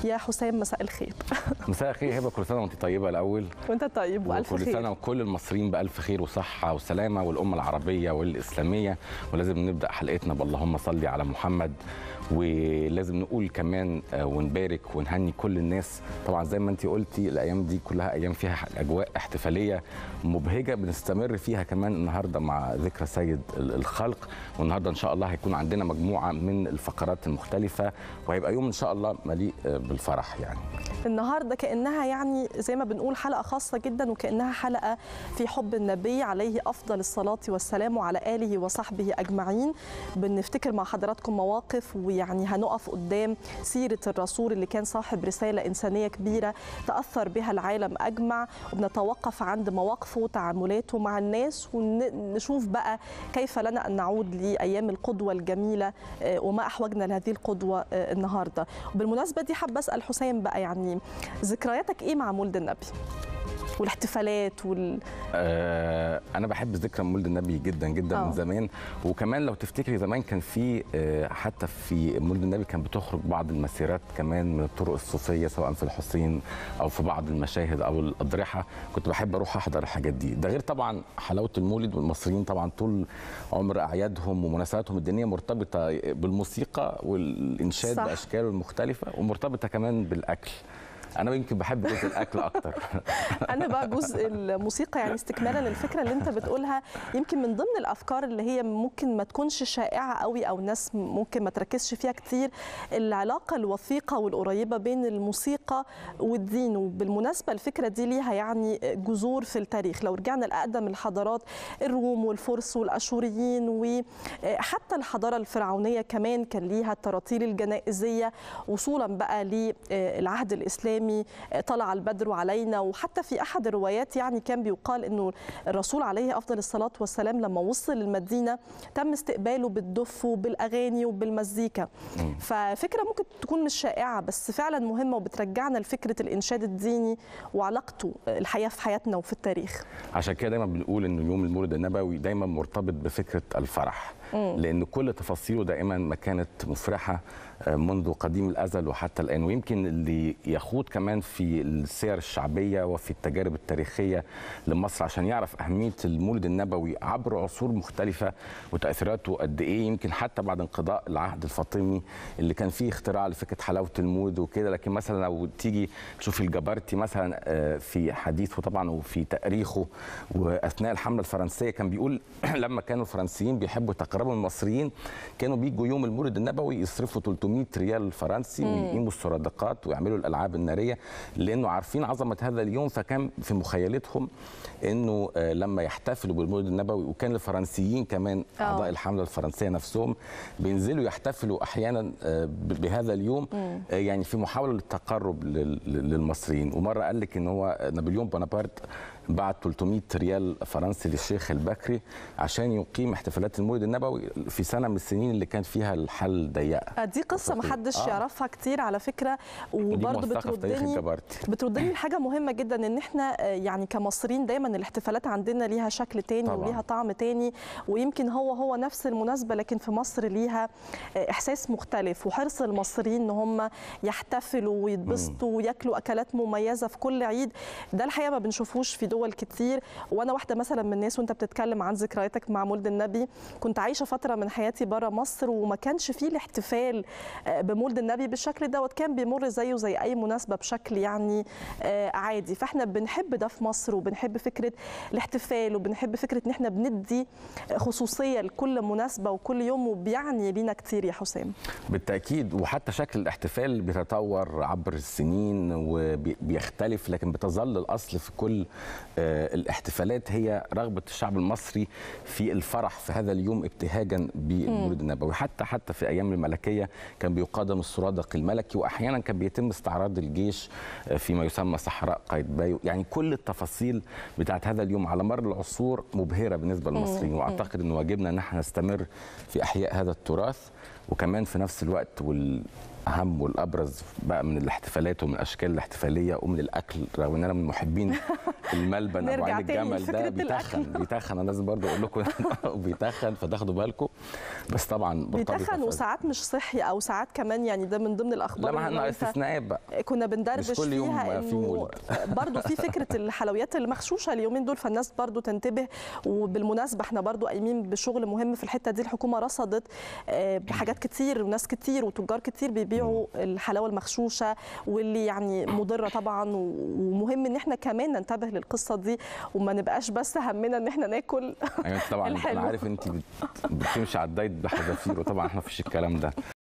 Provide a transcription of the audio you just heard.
يا حسام مساء الخير مساء الخير هبه كل سنه وانت طيبه الاول وانت طيب والف وكل خير سنه وكل المصريين بالف خير وصحه وسلامه والامه العربيه والاسلاميه ولازم نبدا حلقتنا باللهم صل على محمد ولازم نقول كمان آه، ونبارك ونهني كل الناس طبعا زي ما انت قلتي الايام دي كلها ايام فيها اجواء احتفاليه مبهجه بنستمر فيها كمان النهارده مع ذكرى سيد ال- الخلق والنهارده ان شاء الله هيكون عندنا مجموعه من الفقرات المختلفه وهيبقى يوم ان شاء الله مليء آه، بالفرح يعني النهارده كانها يعني زي ما بنقول حلقه خاصه جدا وكانها حلقه في حب النبي عليه افضل الصلاه والسلام وعلى اله وصحبه اجمعين بنفتكر مع حضراتكم مواقف ويعني هنقف قدام سيره الرسول اللي كان صاحب رساله انسانيه كبيره تاثر بها العالم اجمع وبنتوقف عند مواقفه وتعاملاته مع الناس ونشوف بقى كيف لنا ان نعود لايام القدوه الجميله آه، وما احوجنا لهذه القدوه آه، النهارده وبالمناسبه دي حابه اسال حسام بقى يعني ذكرياتك ايه مع مولد النبي والاحتفالات وال... آه، انا بحب ذكرى مولد النبي جدا جدا آه. من زمان وكمان لو تفتكري زمان كان في آه، حتى في مولد النبي كان بتخرج بعض المسيرات كمان من الطرق الصوفيه سواء في الحسين او في بعض المشاهد او الاضرحه كنت بحب اروح احضر الحاجات دي ده غير طبعا حلاوه المولد والمصريين طبعا طول عمر اعيادهم ومناسباتهم الدينيه مرتبطه بالموسيقى والانشاد صح. باشكاله المختلفه ومرتبطه كمان بالاكل انا يمكن بحب جزء الاكل اكتر انا بقى جزء الموسيقى يعني استكمالا للفكره اللي انت بتقولها يمكن من ضمن الافكار اللي هي ممكن ما تكونش شائعه قوي او الناس ممكن ما تركزش فيها كتير العلاقه الوثيقه والقريبه بين الموسيقى والدين وبالمناسبه الفكره دي ليها يعني جذور في التاريخ لو رجعنا لاقدم الحضارات الروم والفرس والاشوريين وحتى الحضاره الفرعونيه كمان كان ليها التراتيل الجنائزيه وصولا بقى للعهد الاسلامي طلع البدر علينا وحتى في احد الروايات يعني كان بيقال انه الرسول عليه افضل الصلاه والسلام لما وصل المدينه تم استقباله بالدف وبالاغاني وبالمزيكا ففكره ممكن تكون مش شائعه بس فعلا مهمه وبترجعنا لفكره الانشاد الديني وعلاقته الحياه في حياتنا وفي التاريخ عشان كده دايما بنقول ان يوم المولد النبوي دايما مرتبط بفكره الفرح لان كل تفاصيله دائما ما كانت مفرحه آه، منذ قديم الازل وحتى الان ويمكن اللي يخوض كمان في السير الشعبيه وفي التجارب التاريخيه لمصر عشان يعرف اهميه المولد النبوي عبر عصور مختلفه وتاثيراته قد ايه يمكن حتى بعد انقضاء العهد الفاطمي اللي كان فيه اختراع لفكره حلاوه المولد وكده لكن مثلا لو تيجي تشوفي الجبرتي مثلا آه، في حديثه طبعا وفي تاريخه واثناء الحمله الفرنسيه كان بيقول لما كانوا الفرنسيين بيحبوا يتقربوا من المصريين كانوا بيجوا يوم المولد النبوي يصرفوا 300 ريال فرنسي ويقيموا السرادقات ويعملوا الالعاب الناريه لانه عارفين عظمه هذا اليوم فكان في مخيلتهم انه آه، لما يحتفلوا بالمولد النبوي وكان الفرنسيين كمان آه. اعضاء الحمله الفرنسيه نفسهم بينزلوا يحتفلوا احيانا آه، ب- بهذا اليوم آه، يعني في محاوله للتقرب لل- لل- للمصريين ومره قال لك ان هو نابليون بونابرت بعت 300 ريال فرنسي للشيخ البكري عشان يقيم احتفالات المولد النبوي في سنه من السنين اللي كان فيها الحل ضيقه دي قصه وخطيرة. محدش آه. يعرفها كتير على فكره ودي وبرضه موثقه في تاريخ بتردني الجبرتي بتردني لحاجه مهمه جدا ان احنا آه، يعني كمصريين دايما الاحتفالات عندنا ليها شكل تاني طبعاً. وليها طعم تاني ويمكن هو هو نفس المناسبه لكن في مصر ليها آه، احساس مختلف وحرص المصريين ان هم يحتفلوا ويتبسطوا وياكلوا اكلات مميزه في كل عيد ده الحقيقه ما بنشوفوش في دول كتير وانا واحده مثلا من الناس وانت بتتكلم عن ذكرياتك مع مولد النبي كنت عايشه فتره من حياتي بره مصر وما كانش فيه الاحتفال آه، بمولد النبي بالشكل دوت كان بيمر زيه زي اي مناسبه بشكل يعني آه، عادي فاحنا بنحب ده في مصر وبنحب فكره الاحتفال وبنحب فكره ان احنا بندي خصوصيه لكل مناسبه وكل يوم وبيعني لينا كتير يا حسام بالتاكيد وحتى شكل الاحتفال بيتطور عبر السنين وبيختلف لكن بتظل الاصل في كل آه، الاحتفالات هي رغبه الشعب المصري في الفرح في هذا اليوم ابتهاجا بالمولد النبوي حتى حتى في ايام الملكيه كان بيقدم السرادق الملكي واحيانا كان بيتم استعراض الجيش آه، فيما يسمى صحراء قايتباي يعني كل التفاصيل بتاعت هذا اليوم على مر العصور مبهره بالنسبه للمصريين واعتقد ان واجبنا ان احنا نستمر في احياء هذا التراث وكمان في نفس الوقت والاهم والابرز بقى من الاحتفالات ومن الاشكال الاحتفاليه ومن الاكل رغم ان انا من محبين الملبن ابو نرجع عين تاني الجمل ده لفكرة بيتخن الأكل. بيتخن انا لازم برضه اقول لكم بيتخن فتاخدوا بالكم بس طبعا مرتبطة بيتخن ف- وساعات مش صحي او ساعات كمان يعني ده من ضمن لا الاخبار ما اللي احنا أنت- استثناءات بقى كنا بندردش مش كل يوم فيها في انه مولد. برضو في فكره الحلويات المغشوشه اليومين دول فالناس برضو تنتبه وبالمناسبه احنا برضو قايمين بشغل مهم في الحته دي الحكومه رصدت آه، بحاجات كتير وناس كتير وتجار كتير بيبيعوا الحلاوه المغشوشه واللي يعني مضره طبعا ومهم ان احنا كمان ننتبه للقصه دي وما نبقاش بس همنا ان احنا ناكل يعني طبعا الحلو. انا عارف انت بت- بتمشي على الدايت بحذافير وطبعا احنا مفيش الكلام ده